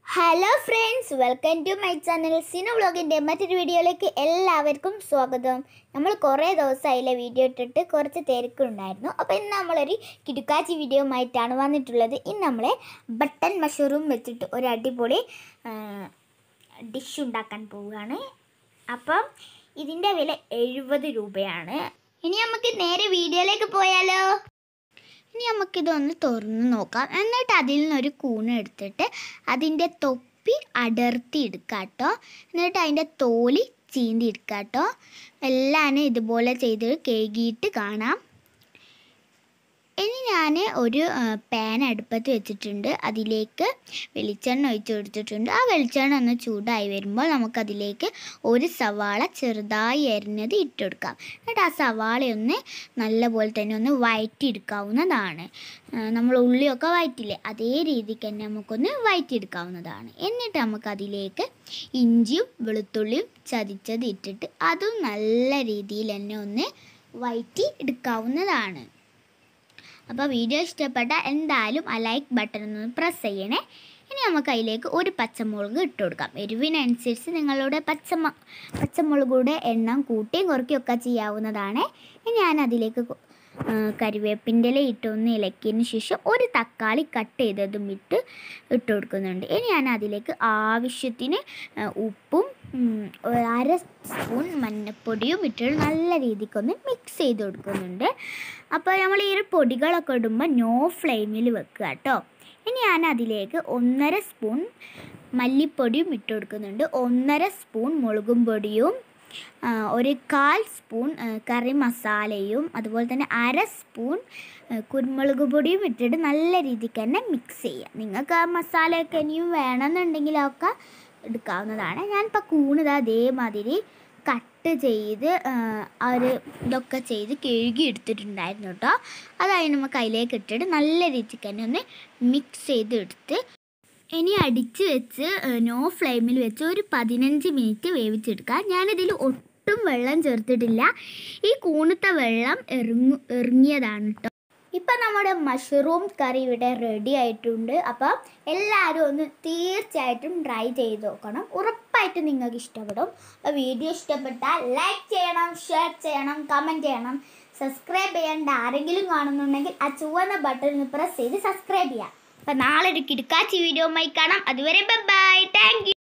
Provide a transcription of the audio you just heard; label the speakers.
Speaker 1: hello friends welcome to my channel Sinu വ്ളോഗിൻ്റെ മറ്റൊരു വീഡിയോയിലേക്ക് എല്ലാവർക്കും സ്വാഗതം നമ്മൾ കുറേ ദിവസമായില്ലേ വീഡിയോ ഇട്ടിട്ട് കുറച്ച് തിരക്കുണ്ടായിരുന്നു അപ്പോൾ ഇന്ന് നമ്മളൊരു കിടുക്കാച്ചി വീഡിയോ ആയിട്ടാണ് വന്നിട്ടുള്ളത് ഇന്ന് നമ്മളെ ബട്ടൺ മഷറൂം വെച്ചിട്ട് ഒരു അടിപൊളി ഡിഷ് ഉണ്ടാക്കാൻ പോവുകയാണ് അപ്പം ഇതിൻ്റെ വില എഴുപത് രൂപയാണ് ഇനി നമുക്ക് നേരെ വീഡിയോയിലേക്ക് പോയാലോ ഇനി നമുക്കിതൊന്ന് തുറന്ന് നോക്കാം എന്നിട്ട് അതിൽ നിന്നൊരു കൂണ് എടുത്തിട്ട് അതിൻ്റെ തൊപ്പി അടർത്തി എടുക്കുക കേട്ടോ എന്നിട്ട് അതിൻ്റെ തോലി ചീന്തി എടുക്കുക കേട്ടോ എല്ലാം ഇതുപോലെ ചെയ്ത് കേകിയിട്ട് കാണാം ഇനി ഞാൻ ഒരു പാൻ അടുപ്പത്ത് വെച്ചിട്ടുണ്ട് അതിലേക്ക് വെളിച്ചെണ്ണ ഒഴിച്ച് കൊടുത്തിട്ടുണ്ട് ആ വെളിച്ചെണ്ണ ഒന്ന് ചൂടായി വരുമ്പോൾ നമുക്കതിലേക്ക് ഒരു സവാള ചെറുതായി അരിഞ്ഞത് ഇട്ടുകൊടുക്കാം എന്നിട്ട് ആ സവാളയൊന്ന് നല്ലപോലെ തന്നെ ഒന്ന് വഴറ്റിയെടുക്കാവുന്നതാണ് നമ്മൾ ഉള്ളിയൊക്കെ വഴറ്റില്ലേ അതേ രീതിക്ക് തന്നെ നമുക്കൊന്ന് വഴറ്റിയെടുക്കാവുന്നതാണ് എന്നിട്ട് നമുക്കതിലേക്ക് ഇഞ്ചിയും വെളുത്തുള്ളിയും ചതിച്ചത് ഇട്ടിട്ട് അതും നല്ല രീതിയിൽ തന്നെ ഒന്ന് വഴറ്റി എടുക്കാവുന്നതാണ് അപ്പോൾ വീഡിയോ ഇഷ്ടപ്പെട്ട എന്തായാലും ആ ലൈക്ക് ബട്ടൺ ഒന്ന് പ്രസ് ചെയ്യണേ ഇനി നമുക്ക് അതിലേക്ക് ഒരു പച്ചമുളക് ഇട്ട് കൊടുക്കാം എരിവിനനുസരിച്ച് നിങ്ങളുടെ പച്ചമ പച്ചമുളകുടെ എണ്ണം കൂട്ടിയും കുറയ്ക്കുകയും ഒക്കെ ചെയ്യാവുന്നതാണ് ഇനി ഞാൻ അതിലേക്ക് കൊ- ആ, കരിവേപ്പിൻ്റെ ഇല ഇട്ടൊന്ന് ഇളക്കിയതിന് ശേഷം ഒരു തക്കാളി കട്ട് ചെയ്തതും ഇട്ട് ഇട്ട് കൊടുക്കുന്നുണ്ട് ഇനി ഞാൻ അതിലേക്ക് ആവശ്യത്തിന് ആ, ഉപ്പും ഉം, ഒരു അര സ്പൂൺ മഞ്ഞൾപ്പൊടിയും ഇട്ടിട്ട് നല്ല രീതിക്കൊന്ന് മിക്സ് ചെയ്ത് കൊടുക്കുന്നുണ്ട് അപ്പോൾ നമ്മൾ ഈ ഒരു പൊടികളൊക്കെ ഇടുമ്പോൾ നോ ഫ്ലെയിമിൽ വെക്കുക കേട്ടോ ഇനി ഞാൻ അതിലേക്ക് ഒന്നര സ്പൂൺ മല്ലിപ്പൊടിയും ഇട്ട് കൊടുക്കുന്നുണ്ട് ഒന്നര സ്പൂൺ മുളകും പൊടിയും ആ, ഒരു കാൽ സ്പൂൺ ആ, കറി മസാലയും അതുപോലെ തന്നെ അര സ്പൂൺ ആ, കുരുമുളക് പൊടിയും ഇട്ടിട്ട് നല്ല രീതിക്ക് തന്നെ മിക്സ് ചെയ്യുക നിങ്ങൾക്ക് ആ മസാലയൊക്കെ ഇനിയും വേണമെന്നുണ്ടെങ്കിൽ ഒക്കെ എടുക്കാവുന്നതാണ് ഞാനിപ്പോൾ കൂണിത് അതേമാതിരി കട്ട് ചെയ്ത് ആ, ആ ഒരു ഇതൊക്കെ ചെയ്ത് കഴുകി എടുത്തിട്ടുണ്ടായിരുന്നു കേട്ടോ അതായത് നമുക്ക് അതിലേക്ക് ഇട്ടിട്ട് നല്ല രീതിക്ക് തന്നെ ഒന്ന് മിക്സ് ചെയ്ത് എടുത്ത് ഇനി അടിച്ച് വെച്ച് നോ ഫ്ലെയിമിൽ വെച്ച് ഒരു പതിനഞ്ച് മിനിറ്റ് വേവിച്ചെടുക്കുക ഞാനിതിൽ ഒട്ടും വെള്ളം ചേർത്തിട്ടില്ല ഈ കൂണത്തെ വെള്ളം എറിങ്ങു എറിങ്ങിയതാണ് കേട്ടോ ഇപ്പം നമ്മുടെ മഷ്റൂം കറി ഇവിടെ റെഡി ആയിട്ടുണ്ട് അപ്പം എല്ലാവരും ഒന്ന് തീർച്ചയായിട്ടും ട്രൈ ചെയ്ത് നോക്കണം ഉറപ്പായിട്ടും നിങ്ങൾക്ക് ഇഷ്ടപ്പെടും അപ്പോൾ വീഡിയോ ഇഷ്ടപ്പെട്ടാൽ ലൈക്ക് ചെയ്യണം ഷെയർ ചെയ്യണം കമൻറ്റ് ചെയ്യണം സബ്സ്ക്രൈബ് ചെയ്യേണ്ട ആരെങ്കിലും കാണുന്നുണ്ടെങ്കിൽ ആ ചുവന്ന ബട്ടൺ പ്രസ് ചെയ്ത് സബ്സ്ക്രൈബ് ചെയ്യാം അപ്പം നാളെ ഒരു കിടക്കാച്ചി വീഡിയോ കാണാം അതുവരെ ബൈ താങ്ക്